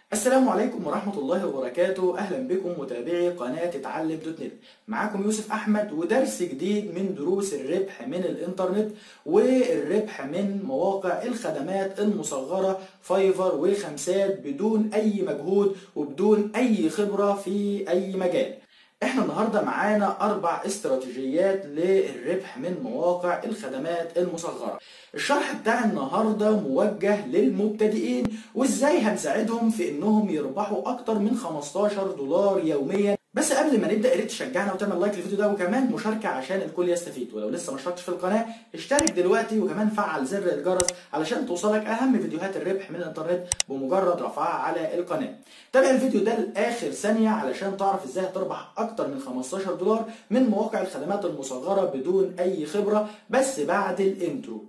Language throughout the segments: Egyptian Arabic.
السلام عليكم ورحمة الله وبركاته أهلا بكم متابعي قناة اتعلم دوت نت معاكم يوسف أحمد ودرس جديد من دروس الربح من الإنترنت والربح من مواقع الخدمات المصغرة فايفر وخمسات بدون أي مجهود وبدون أي خبرة في أي مجال احنا النهاردة معانا اربع استراتيجيات للربح من مواقع الخدمات المصغرة الشرح بتاع النهاردة موجه للمبتدئين وازاي هنساعدهم في انهم يربحوا اكتر من 15 دولار يوميا بس قبل ما نبدا يا ريت تشجعنا وتعمل لايك للفيديو ده وكمان مشاركه عشان الكل يستفيد ولو لسه ما اشتركتش في القناه اشترك دلوقتي وكمان فعل زر الجرس علشان توصلك اهم فيديوهات الربح من الانترنت بمجرد رفعها على القناه تابع الفيديو ده لاخر ثانيه علشان تعرف ازاي تربح اكتر من 15 دولار من مواقع الخدمات المصغره بدون اي خبره بس بعد الانترو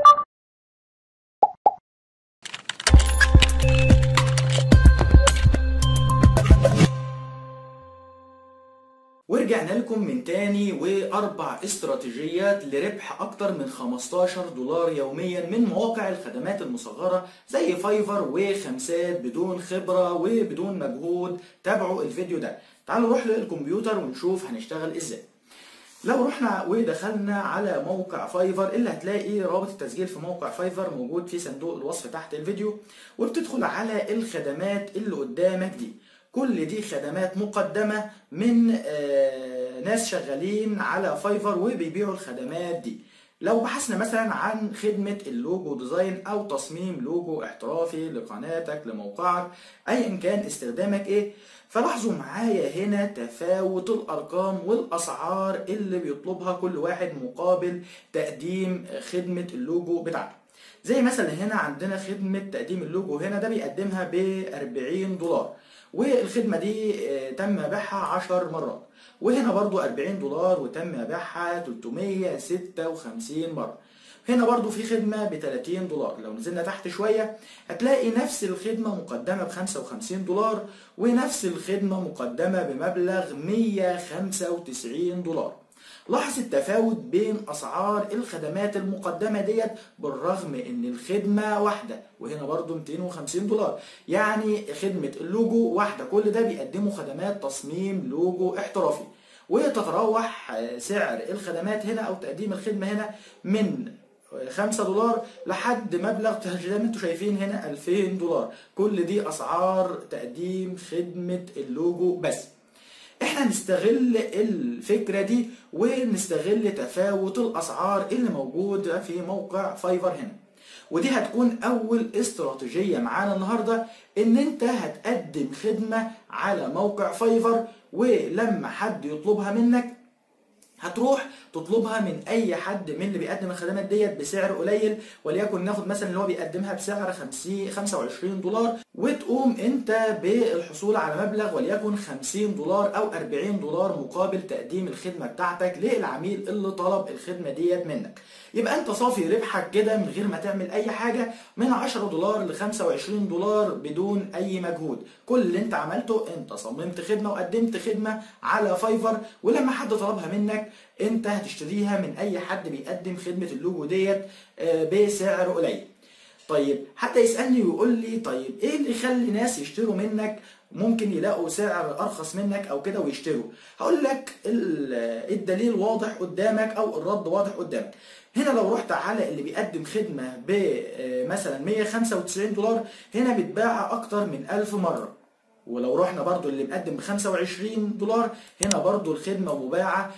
ورجعنا لكم من تاني واربع استراتيجيات لربح اكتر من 15 دولار يوميا من مواقع الخدمات المصغره زي فايفر وخمسات بدون خبره وبدون مجهود تابعوا الفيديو ده تعالوا نروح للكمبيوتر ونشوف هنشتغل ازاي لو رحنا ودخلنا على موقع فايفر اللي هتلاقي رابط التسجيل في موقع فايفر موجود في صندوق الوصف تحت الفيديو وبتدخل على الخدمات اللي قدامك دي كل دي خدمات مقدمة من آه ناس شغالين على فايفر وبيبيعوا الخدمات دي لو بحثنا مثلا عن خدمة اللوجو ديزاين أو تصميم لوجو احترافي لقناتك لموقعك أيا كان استخدامك إيه فلاحظوا معايا هنا تفاوت الأرقام والأسعار اللي بيطلبها كل واحد مقابل تقديم خدمة اللوجو بتاعته زي مثلا هنا عندنا خدمة تقديم اللوجو هنا ده بيقدمها ب 40 دولار والخدمة دي تم بيعها 10 مرات وهنا برضو 40 دولار وتم بيعها 356 مرة هنا برضو في خدمة ب 30 دولار لو نزلنا تحت شوية هتلاقي نفس الخدمة مقدمة ب 55 دولار ونفس الخدمة مقدمة بمبلغ 195 دولار لاحظ التفاوت بين اسعار الخدمات المقدمه ديت بالرغم ان الخدمه واحده وهنا برضو 250 دولار يعني خدمه اللوجو واحده كل ده بيقدموا خدمات تصميم لوجو احترافي وتتراوح سعر الخدمات هنا او تقديم الخدمه هنا من 5 دولار لحد مبلغ زي ما انتم شايفين هنا 2000 دولار كل دي اسعار تقديم خدمه اللوجو بس احنا نستغل الفكرة دي ونستغل تفاوت الاسعار اللي موجودة في موقع فايفر هنا ودي هتكون اول استراتيجية معانا النهاردة ان انت هتقدم خدمة على موقع فايفر ولما حد يطلبها منك هتروح تطلبها من اي حد من اللي بيقدم الخدمات ديت بسعر قليل وليكن ناخد مثلا اللي هو بيقدمها بسعر 50 25 دولار وتقوم انت بالحصول على مبلغ وليكن 50 دولار او 40 دولار مقابل تقديم الخدمه بتاعتك للعميل اللي طلب الخدمه ديت منك يبقى انت صافي ربحك كده من غير ما تعمل اي حاجه من 10 دولار ل 25 دولار بدون اي مجهود كل اللي انت عملته انت صممت خدمه وقدمت خدمه على فايفر ولما حد طلبها منك انت هتشتريها من اي حد بيقدم خدمه اللوجو ديت بسعر قليل طيب حتى يسالني ويقول لي طيب ايه اللي يخلي ناس يشتروا منك ممكن يلاقوا سعر ارخص منك او كده ويشتروا هقول لك الدليل واضح قدامك او الرد واضح قدامك هنا لو رحت على اللي بيقدم خدمه بمثلا 195 دولار هنا بتباع اكتر من 1000 مره ولو رحنا برضو اللي مقدم ب 25 دولار هنا برضو الخدمة مباعة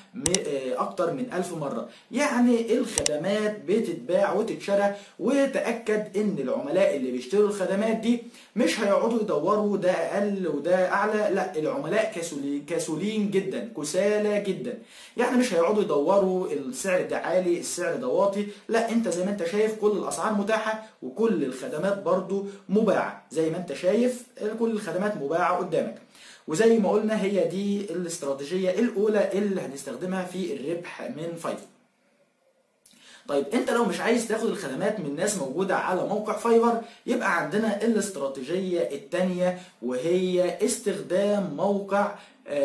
أكتر من 1000 مرة يعني الخدمات بتتباع وتتشرى وتأكد إن العملاء اللي بيشتروا الخدمات دي مش هيقعدوا يدوروا ده أقل وده أعلى لا العملاء كسولين جدا كسالى جدا يعني مش هيقعدوا يدوروا السعر ده عالي السعر ده واطي لا انت زي ما انت شايف كل الأسعار متاحة وكل الخدمات برضو مباعة زي ما انت شايف كل الخدمات مباعة مباعة قدامك وزي ما قلنا هي دي الاستراتيجية الأولى اللي هنستخدمها في الربح من فايفر طيب انت لو مش عايز تاخد الخدمات من ناس موجودة على موقع فايفر يبقى عندنا الاستراتيجية التانية وهي استخدام موقع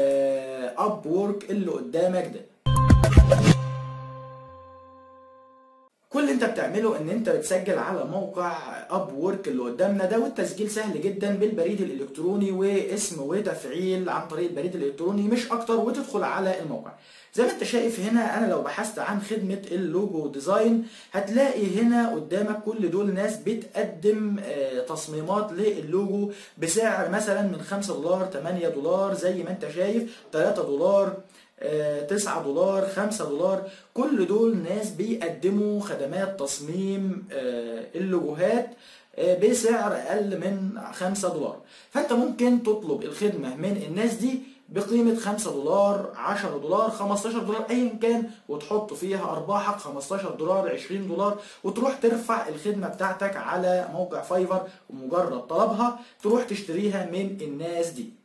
اب وورك اللي قدامك ده كل اللي انت بتعمله ان انت بتسجل على موقع اب وورك اللي قدامنا ده والتسجيل سهل جدا بالبريد الالكتروني واسم وتفعيل عن طريق البريد الالكتروني مش اكتر وتدخل على الموقع زي ما انت شايف هنا انا لو بحثت عن خدمة اللوجو ديزاين هتلاقي هنا قدامك كل دول ناس بتقدم تصميمات للوجو بسعر مثلا من 5 دولار 8 دولار زي ما انت شايف 3 دولار 9 دولار 5 دولار كل دول ناس بيقدموا خدمات تصميم اللوجوهات بسعر اقل من 5 دولار فانت ممكن تطلب الخدمة من الناس دي بقيمة 5 دولار 10 دولار 15 دولار ايا كان وتحط فيها ارباحك 15 دولار 20 دولار وتروح ترفع الخدمة بتاعتك على موقع فايفر ومجرد طلبها تروح تشتريها من الناس دي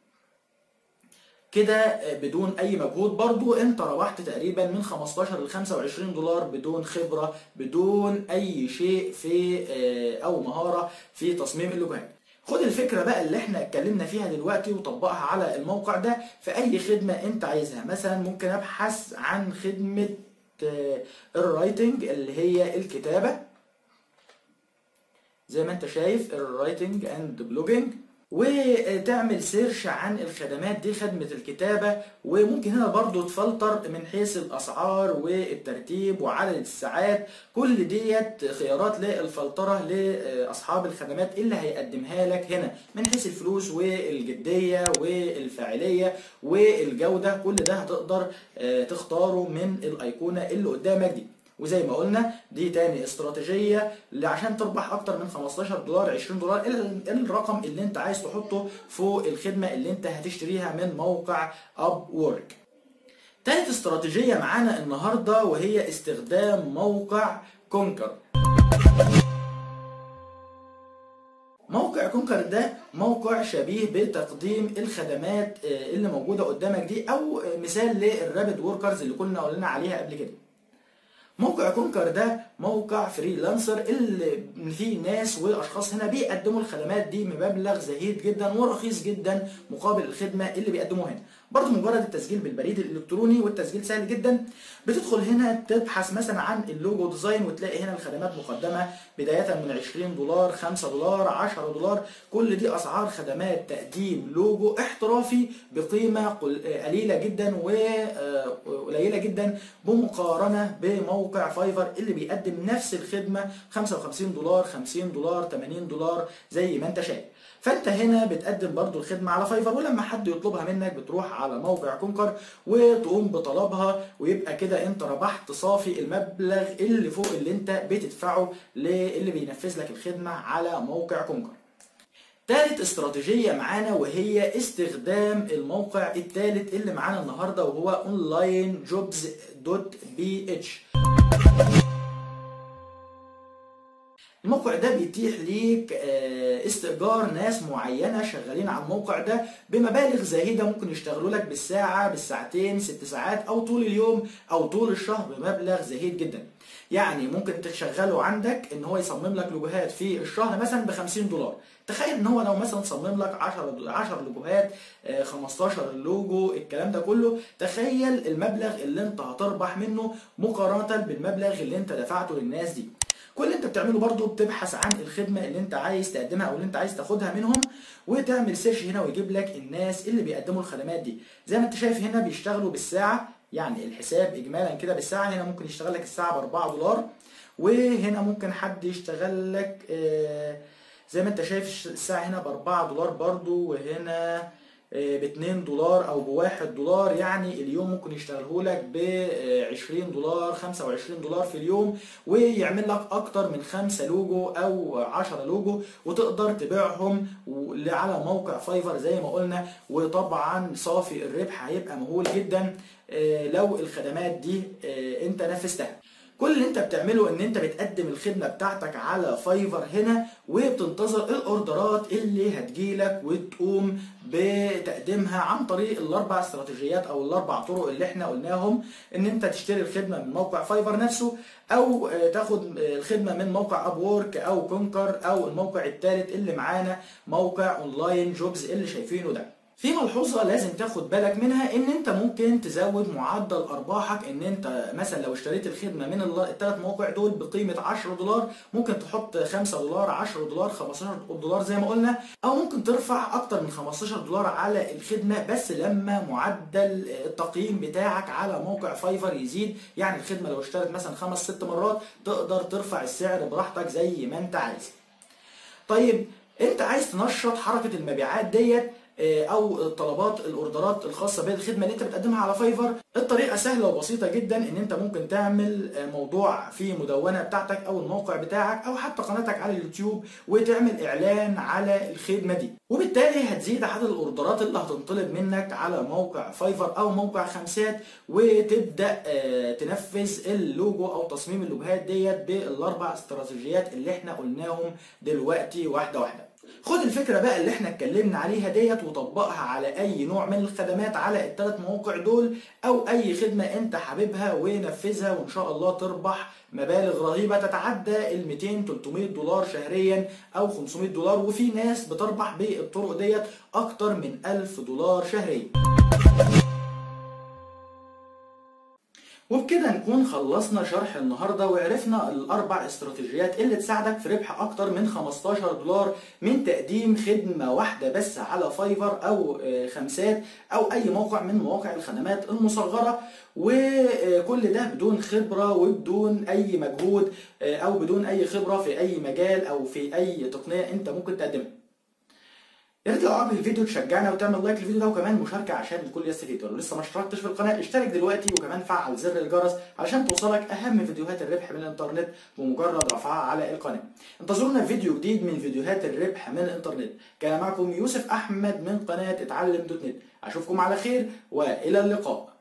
كده بدون اي مجهود برضو انت ربحت تقريبا من 15 ل 25 دولار بدون خبرة بدون اي شيء في او مهارة في تصميم اللوجوهات خد الفكرة بقى اللي احنا اتكلمنا فيها دلوقتي وطبقها على الموقع ده في اي خدمة انت عايزها مثلا ممكن ابحث عن خدمة الرايتنج اللي هي الكتابة زي ما انت شايف الرايتنج اند بلوجينج وتعمل سيرش عن الخدمات دي خدمة الكتابة وممكن هنا برضو تفلتر من حيث الأسعار والترتيب وعدد الساعات كل ديت خيارات للفلترة لأصحاب الخدمات اللي هيقدمها لك هنا من حيث الفلوس والجدية والفاعلية والجودة كل ده هتقدر تختاره من الأيقونة اللي قدامك دي وزي ما قلنا دي تاني استراتيجية اللي عشان تربح اكتر من 15 دولار 20 دولار الرقم اللي انت عايز تحطه فوق الخدمة اللي انت هتشتريها من موقع اب وورك تالت استراتيجية معانا النهاردة وهي استخدام موقع كونكر موقع كونكر ده موقع شبيه بتقديم الخدمات اللي موجودة قدامك دي او مثال للرابد وركرز اللي كنا قلنا عليها قبل كده موقع كونكر ده موقع فريلانسر اللي فيه ناس واشخاص هنا بيقدموا الخدمات دي بمبلغ زهيد جدا ورخيص جدا مقابل الخدمه اللي بيقدموها هنا برضه مجرد التسجيل بالبريد الالكتروني والتسجيل سهل جدا بتدخل هنا تبحث مثلا عن اللوجو ديزاين وتلاقي هنا الخدمات مقدمه بدايه من 20 دولار 5 دولار 10 دولار كل دي اسعار خدمات تقديم لوجو احترافي بقيمه قليله جدا وقليله جدا بمقارنه بموقع فايفر اللي بيقدم نفس الخدمه 55 دولار 50 دولار 80 دولار زي ما انت شايف فانت هنا بتقدم برضو الخدمة على فايفر ولما حد يطلبها منك بتروح على موقع كونكر وتقوم بطلبها ويبقى كده انت ربحت صافي المبلغ اللي فوق اللي انت بتدفعه للي بينفذ لك الخدمة على موقع كونكر تالت استراتيجية معانا وهي استخدام الموقع التالت اللي معانا النهاردة وهو onlinejobs.bh الموقع ده بيتيح ليك استئجار ناس معينه شغالين على الموقع ده بمبالغ زاهده ممكن يشتغلوا لك بالساعه بالساعتين ست ساعات او طول اليوم او طول الشهر بمبلغ زهيد جدا يعني ممكن تشغله عندك ان هو يصمم لك لوجوهات في الشهر مثلا ب 50 دولار تخيل ان هو لو مثلا صمم لك 10 10 لوجوهات 15 لوجو الكلام ده كله تخيل المبلغ اللي انت هتربح منه مقارنه بالمبلغ اللي انت دفعته للناس دي كل اللي انت بتعمله برضو بتبحث عن الخدمه اللي انت عايز تقدمها او اللي انت عايز تاخدها منهم وتعمل سيرش هنا ويجيب لك الناس اللي بيقدموا الخدمات دي زي ما انت شايف هنا بيشتغلوا بالساعه يعني الحساب اجمالا كده بالساعه هنا ممكن يشتغل لك الساعه ب 4 دولار وهنا ممكن حد يشتغل لك زي ما انت شايف الساعه هنا ب 4 دولار برضو وهنا ب 2 دولار او ب 1 دولار يعني اليوم ممكن يشتغله لك ب 20 دولار 25 دولار في اليوم ويعمل لك اكتر من 5 لوجو او 10 لوجو وتقدر تبيعهم على موقع فايفر زي ما قلنا وطبعا صافي الربح هيبقى مهول جدا لو الخدمات دي انت نفذتها كل اللي انت بتعمله ان انت بتقدم الخدمه بتاعتك على فايفر هنا وبتنتظر الاوردرات اللي هتجيلك وتقوم بتقديمها عن طريق الاربع استراتيجيات او الاربع طرق اللي احنا قلناهم ان انت تشتري الخدمه من موقع فايفر نفسه او تاخد الخدمه من موقع اب وورك او كونكر او الموقع الثالث اللي معانا موقع اونلاين جوبز اللي شايفينه ده في ملحوظة لازم تاخد بالك منها ان انت ممكن تزود معدل ارباحك ان انت مثلا لو اشتريت الخدمة من الثلاث مواقع دول بقيمة 10 دولار ممكن تحط 5 دولار 10 دولار 15 دولار زي ما قلنا او ممكن ترفع اكتر من 15 دولار على الخدمة بس لما معدل التقييم بتاعك على موقع فايفر يزيد يعني الخدمة لو اشترت مثلا خمس ست مرات تقدر ترفع السعر براحتك زي ما انت عايز طيب انت عايز تنشط حركة المبيعات ديت او الطلبات الاوردرات الخاصه بالخدمه اللي انت بتقدمها على فايفر الطريقه سهله وبسيطه جدا ان انت ممكن تعمل موضوع في مدونه بتاعتك او الموقع بتاعك او حتى قناتك على اليوتيوب وتعمل اعلان على الخدمه دي وبالتالي هتزيد عدد الاوردرات اللي هتنطلب منك على موقع فايفر او موقع خمسات وتبدا تنفذ اللوجو او تصميم اللوجوهات ديت بالاربع استراتيجيات اللي احنا قلناهم دلوقتي واحده واحده خد الفكره بقى اللي احنا اتكلمنا عليها ديت وطبقها على اي نوع من الخدمات على الثلاث مواقع دول او اي خدمه انت حاببها ونفذها وان شاء الله تربح مبالغ رهيبه تتعدى ال 200 300 دولار شهريا او 500 دولار وفي ناس بتربح بالطرق ديت اكتر من 1000 دولار شهريا وبكده نكون خلصنا شرح النهارده وعرفنا الاربع استراتيجيات اللي تساعدك في ربح اكتر من 15 دولار من تقديم خدمه واحده بس على فايفر او خمسات او اي موقع من مواقع الخدمات المصغره وكل ده بدون خبره وبدون اي مجهود او بدون اي خبره في اي مجال او في اي تقنيه انت ممكن تقدمها يا ريت لو عجبك الفيديو تشجعنا وتعمل لايك للفيديو ده وكمان مشاركه عشان الكل يستفيد ولو لسه ما اشتركتش في القناه اشترك دلوقتي وكمان فعل زر الجرس علشان توصلك اهم فيديوهات الربح من الانترنت بمجرد رفعها على القناه انتظرونا في فيديو جديد من فيديوهات الربح من الانترنت كان معكم يوسف احمد من قناه اتعلم دوت نت اشوفكم على خير والى اللقاء